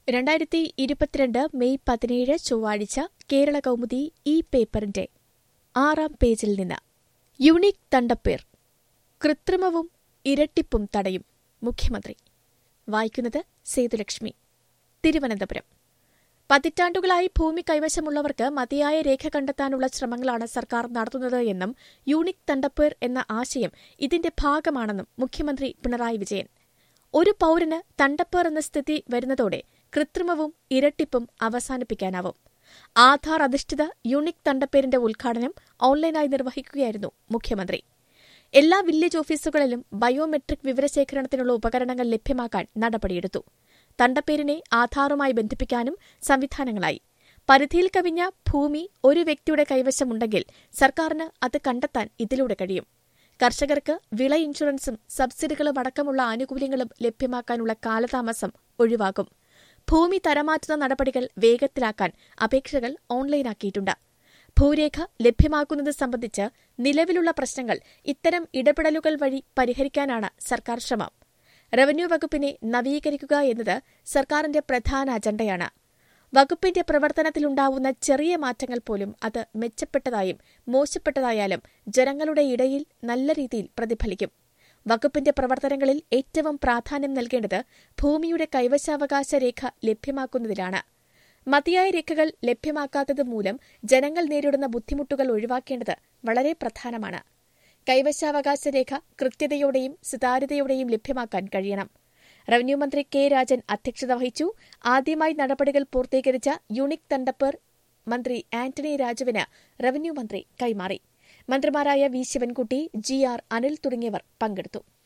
രണ്ടായിരത്തി ഇരുപത്തിരണ്ട് മെയ് പതിനേഴ് ചൊവ്വാഴ്ച കേരള കൗമുദി ഈ പേപ്പറിന്റെ ആറാം പേജിൽ നിന്ന് യുണീക് തണ്ടപ്പേർ കൃത്രിമവും ഇരട്ടിപ്പും തടയും മുഖ്യമന്ത്രി വായിക്കുന്നത് സേതുലക്ഷ്മി തിരുവനന്തപുരം പതിറ്റാണ്ടുകളായി ഭൂമി കൈവശമുള്ളവർക്ക് മതിയായ രേഖ കണ്ടെത്താനുള്ള ശ്രമങ്ങളാണ് സർക്കാർ നടത്തുന്നത് എന്നും യൂണിക് തണ്ടപ്പേർ എന്ന ആശയം ഇതിന്റെ ഭാഗമാണെന്നും മുഖ്യമന്ത്രി പിണറായി വിജയൻ ഒരു പൌരന് തണ്ടപ്പേർ എന്ന സ്ഥിതി വരുന്നതോടെ കൃത്രിമവും ഇരട്ടിപ്പും അവസാനിപ്പിക്കാനാവും ആധാർ അധിഷ്ഠിത യൂണിക് തണ്ടപ്പേരിന്റെ ഉദ്ഘാടനം ഓൺലൈനായി നിർവഹിക്കുകയായിരുന്നു മുഖ്യമന്ത്രി എല്ലാ വില്ലേജ് ഓഫീസുകളിലും ബയോമെട്രിക് വിവരശേഖരണത്തിനുള്ള ഉപകരണങ്ങൾ ലഭ്യമാക്കാൻ നടപടിയെടുത്തു തണ്ടപ്പേരിനെ ആധാറുമായി ബന്ധിപ്പിക്കാനും സംവിധാനങ്ങളായി പരിധിയിൽ കവിഞ്ഞ ഭൂമി ഒരു വ്യക്തിയുടെ കൈവശമുണ്ടെങ്കിൽ സർക്കാരിന് അത് കണ്ടെത്താൻ ഇതിലൂടെ കഴിയും കർഷകർക്ക് വിള ഇൻഷുറൻസും സബ്സിഡികളും അടക്കമുള്ള ആനുകൂല്യങ്ങളും ലഭ്യമാക്കാനുള്ള കാലതാമസം ഒഴിവാകും ഭൂമി തരമാറ്റുന്ന നടപടികൾ വേഗത്തിലാക്കാൻ അപേക്ഷകൾ ഓൺലൈനാക്കിയിട്ടുണ്ട് ഭൂരേഖ ലഭ്യമാക്കുന്നത് സംബന്ധിച്ച് നിലവിലുള്ള പ്രശ്നങ്ങൾ ഇത്തരം ഇടപെടലുകൾ വഴി പരിഹരിക്കാനാണ് സർക്കാർ ശ്രമം റവന്യൂ വകുപ്പിനെ നവീകരിക്കുക എന്നത് സർക്കാരിന്റെ പ്രധാന അജണ്ടയാണ് വകുപ്പിന്റെ പ്രവർത്തനത്തിലുണ്ടാവുന്ന ചെറിയ മാറ്റങ്ങൾ പോലും അത് മെച്ചപ്പെട്ടതായും മോശപ്പെട്ടതായാലും ജനങ്ങളുടെ ഇടയിൽ നല്ല രീതിയിൽ പ്രതിഫലിക്കും വകുപ്പിന്റെ പ്രവർത്തനങ്ങളിൽ ഏറ്റവും പ്രാധാന്യം നൽകേണ്ടത് ഭൂമിയുടെ കൈവശാവകാശ രേഖ ലഭ്യമാക്കുന്നതിലാണ് മതിയായ രേഖകൾ ലഭ്യമാക്കാത്തത് മൂലം ജനങ്ങൾ നേരിടുന്ന ബുദ്ധിമുട്ടുകൾ ഒഴിവാക്കേണ്ടത് വളരെ പ്രധാനമാണ് കൈവശാവകാശ രേഖ കൃത്യതയോടെയും സുതാര്യതയോടെയും ലഭ്യമാക്കാൻ കഴിയണം റവന്യൂ മന്ത്രി കെ രാജൻ അധ്യക്ഷത വഹിച്ചു ആദ്യമായി നടപടികൾ പൂർത്തീകരിച്ച യൂണിക് തണ്ടപ്പേർ മന്ത്രി ആന്റണി രാജുവിന് റവന്യൂ മന്ത്രി കൈമാറി മന്ത്രിമാരായ V Sivankutty G R Anil തുടങ്ങിയവർ പങ്കെടുത്തു